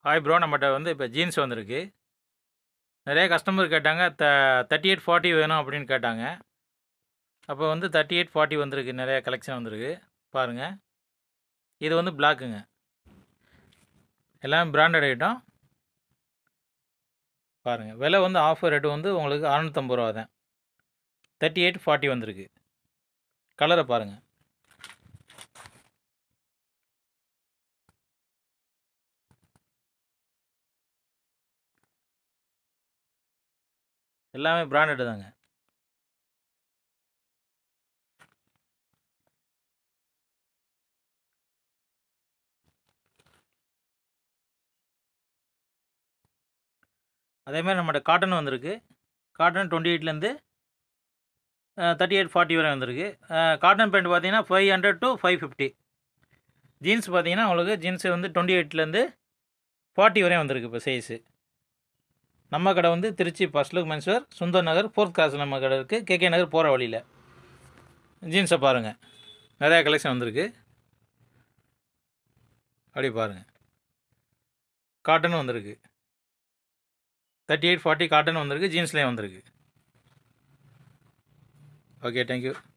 hi bro நம்மகிட்ட வந்து இப்போ ஜீன்ஸ் வந்திருக்கு நிறைய கஸ்டமர் கேட்டாங்க த தேர்ட்டி எயிட் ஃபார்ட்டி வேணும் அப்படின்னு கேட்டாங்க அப்போ வந்து தேர்ட்டி எயிட் ஃபார்ட்டி வந்திருக்கு நிறைய கலெக்ஷன் வந்திருக்கு பாருங்கள் இது வந்து பிளாக்குங்க எல்லாமே பிராண்டட் ஐட்டம் பாருங்கள் விலை வந்து ஆஃபர் ரேட்டு வந்து உங்களுக்கு அறநூற்றம்பது ரூபா தான் தேர்ட்டி எயிட் ஃபார்ட்டி வந்திருக்கு கலரை பாருங்கள் எல்லாமே பிராண்டட் தாங்க அதேமாதிரி நம்மகிட்ட காட்டன் வந்திருக்கு காட்டன் டுவெண்ட்டி எயிட்லேருந்து தேர்ட்டி எயிட் ஃபார்ட்டி வரை வந்திருக்கு காட்டன் பேண்ட் பார்த்தீங்கன்னா five hundred to five fifty jeans பார்த்தீங்கன்னா உங்களுக்கு ஜீன்ஸு வந்து டுவெண்ட்டி எயிட்லேருந்து ஃபார்ட்டி வரையும் வந்திருக்கு இப்போ சைஸு நம்ம கடை வந்து Trichy first look menswear Sundar Nagar fourth class நம்ம கடை இருக்குது கேகே நகர் போகிற வழியில் ஜீன்ஸை பாருங்கள் நிறையா கலெக்ஷன் வந்திருக்கு அப்படி பாருங்கள் காட்டனும் வந்திருக்கு தேர்ட்டி எயிட் ஃபார்ட்டி காட்டன் வந்திருக்கு ஜீன்ஸ்லேயும் வந்திருக்கு ஓகே தேங்க்யூ